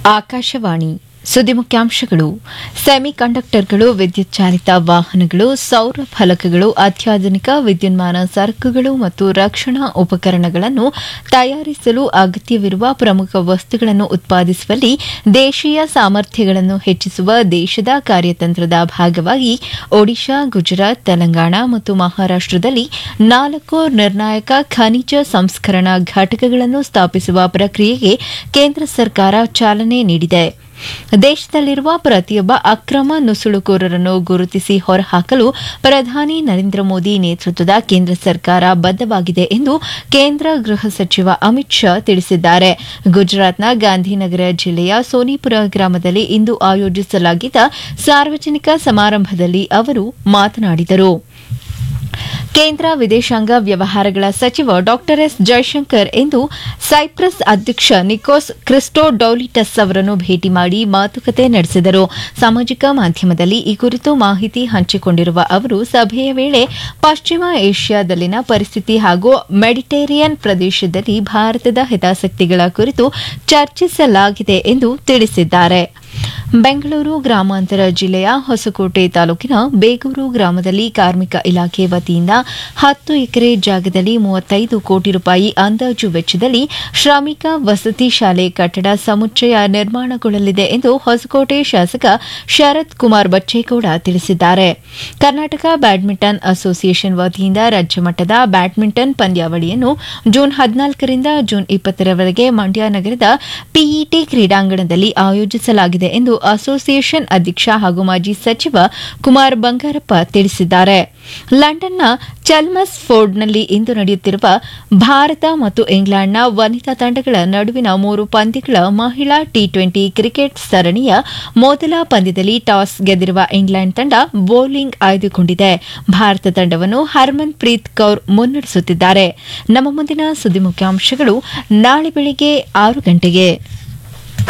ಆಕಾಶವಾಣಿ ಸುದ್ದಿ ಮುಖ್ಯಾಂಶಗಳು ಸೆಮಿಕಂಡಕ್ಟರ್ಗಳು ವಿದ್ಯುತ್ ಚಾಲಿತ ವಾಹನಗಳು ಸೌರ ಫಲಕಗಳು ಅತ್ಯಾಧುನಿಕ ವಿದ್ಯುನ್ಮಾನ ಸರಕುಗಳು ಮತ್ತು ರಕ್ಷಣಾ ಉಪಕರಣಗಳನ್ನು ತಯಾರಿಸಲು ಅಗತ್ಯವಿರುವ ಪ್ರಮುಖ ವಸ್ತುಗಳನ್ನು ಉತ್ಪಾದಿಸುವಲ್ಲಿ ದೇಶೀಯ ಸಾಮರ್ಥ್ಯಗಳನ್ನು ಹೆಚ್ಚಿಸುವ ದೇಶದ ಕಾರ್ಯತಂತ್ರದ ಭಾಗವಾಗಿ ಒಡಿಶಾ ಗುಜರಾತ್ ತೆಲಂಗಾಣ ಮತ್ತು ಮಹಾರಾಷ್ಟದಲ್ಲಿ ನಾಲ್ಕು ನಿರ್ಣಾಯಕ ಖನಿಜ ಸಂಸ್ಕರಣಾ ಘಟಕಗಳನ್ನು ಸ್ಥಾಪಿಸುವ ಪ್ರಕ್ರಿಯೆಗೆ ಕೇಂದ್ರ ಸರ್ಕಾರ ಚಾಲನೆ ನೀಡಿದೆ ದೇಶದಲ್ಲಿರುವ ಪ್ರತಿಯೊಬ್ಬ ಅಕ್ರಮ ನುಸುಳುಕೋರರನ್ನು ಗುರುತಿಸಿ ಹೊರಹಾಕಲು ಪ್ರಧಾನಿ ನರೇಂದ್ರ ಮೋದಿ ನೇತೃತ್ವದ ಕೇಂದ್ರ ಸರ್ಕಾರ ಬದ್ದವಾಗಿದೆ ಎಂದು ಕೇಂದ್ರ ಗೃಹ ಸಚಿವ ಅಮಿತ್ ಶಾ ತಿಳಿಸಿದ್ದಾರೆ ಗುಜರಾತ್ನ ಗಾಂಧಿನಗರ ಜಿಲ್ಲೆಯ ಸೋನಿಪುರ ಗ್ರಾಮದಲ್ಲಿ ಇಂದು ಆಯೋಜಿಸಲಾಗಿದ್ದ ಸಾರ್ವಜನಿಕ ಸಮಾರಂಭದಲ್ಲಿ ಅವರು ಮಾತನಾಡಿದರು ಕೇಂದ್ರ ವಿದೇಶಾಂಗ ವ್ಯವಹಾರಗಳ ಸಚಿವ ಡಾ ಎಸ್ ಜೈಶಂಕರ್ ಇಂದು ಸೈಪ್ರಸ್ ಅಧ್ಯಕ್ಷ ನಿಕೋಸ್ ಕ್ರಿಸ್ಟೋಡೌಲಿಟಸ್ ಅವರನ್ನು ಭೇಟಿ ಮಾಡಿ ಮಾತುಕತೆ ನಡೆಸಿದರು ಸಾಮಾಜಿಕ ಮಾಧ್ಯಮದಲ್ಲಿ ಈ ಕುರಿತು ಮಾಹಿತಿ ಹಂಚಿಕೊಂಡಿರುವ ಅವರು ಸಭೆಯ ವೇಳೆ ಪಶ್ಚಿಮ ಏಷ್ಯಾದಲ್ಲಿನ ಪರಿಸ್ಥಿತಿ ಹಾಗೂ ಮೆಡಿಟೇರಿಯನ್ ಪ್ರದೇಶದಲ್ಲಿ ಭಾರತದ ಹಿತಾಸಕ್ತಿಗಳ ಕುರಿತು ಚರ್ಚಿಸಲಾಗಿದೆ ಎಂದು ತಿಳಿಸಿದ್ದಾರೆ ಬೆಂಗಳೂರು ಗ್ರಾಮಾಂತರ ಜಿಲ್ಲೆಯ ಹೊಸಕೋಟೆ ತಾಲೂಕಿನ ಬೇಗೂರು ಗ್ರಾಮದಲ್ಲಿ ಕಾರ್ಮಿಕ ಇಲಾಖೆ ವತಿಯಿಂದ ಹತ್ತು ಎಕರೆ ಜಾಗದಲ್ಲಿ ಮೂವತ್ತೈದು ಕೋಟಿ ರೂಪಾಯಿ ಅಂದಾಜು ವೆಚ್ಚದಲ್ಲಿ ಶ್ರಮಿಕ ವಸತಿ ಶಾಲೆ ಕಟ್ಟಡ ಸಮುಚ್ಚಯ ನಿರ್ಮಾಣಗೊಳ್ಳಲಿದೆ ಎಂದು ಹೊಸಕೋಟೆ ಶಾಸಕ ಶರತ್ ಕುಮಾರ್ ಬಚ್ಚೇಗೌಡ ತಿಳಿಸಿದ್ದಾರೆ ಕರ್ನಾಟಕ ಬ್ಯಾಡ್ಮಿಂಟನ್ ಅಸೋಸಿಯೇಷನ್ ವತಿಯಿಂದ ರಾಜ್ಯಮಟ್ಟದ ಬ್ಯಾಡ್ಮಿಂಟನ್ ಪಂದ್ಯಾವಳಿಯನ್ನು ಜೂನ್ ಹದಿನಾಲ್ಕರಿಂದ ಜೂನ್ ಇಪ್ಪತ್ತರವರೆಗೆ ಮಂಡ್ಯ ನಗರದ ಪಿಇಟಿ ಕ್ರೀಡಾಂಗಣದಲ್ಲಿ ಆಯೋಜಿಸಲಾಗಿದೆ ಎಂದು ಅಸೋಸಿಯೇಷನ್ ಅಧ್ಯಕ್ಷ ಹಾಗೂ ಮಾಜಿ ಸಚಿವ ಕುಮಾರ್ ಬಂಗಾರಪ್ಪ ತಿಳಿಸಿದ್ದಾರೆ ಲಂಡನ್ನ ಚಲ್ಮಸ್ ಫೋರ್ಡ್ನಲ್ಲಿ ಇಂದು ನಡೆಯುತ್ತಿರುವ ಭಾರತ ಮತ್ತು ಇಂಗ್ಲೆಂಡ್ನ ವನಿತಾ ತಂಡಗಳ ನಡುವಿನ ಮೂರು ಪಂದ್ಯಗಳ ಮಹಿಳಾ ಟಿ ಟ್ವೆಂಟಿ ಕ್ರಿಕೆಟ್ ಸರಣಿಯ ಮೊದಲ ಪಂದ್ಯದಲ್ಲಿ ಟಾಸ್ ಗೆದ್ದಿರುವ ಇಂಗ್ಲೆಂಡ್ ತಂಡ ಬೌಲಿಂಗ್ ಆಯ್ದುಕೊಂಡಿದೆ ಭಾರತ ತಂಡವನ್ನು ಹರ್ಮನ್ ಪ್ರೀತ್ ಕೌರ್ ಮುನ್ನಡೆಸುತ್ತಿದ್ದಾರೆ ನಮ್ಮ ಮುಂದಿನ ಸುದ್ದಿ ಮುಖ್ಯಾಂಶಗಳು ನಾಳೆ ಬೆಳಿಗ್ಗೆ ಆರು ಗಂಟೆಗೆ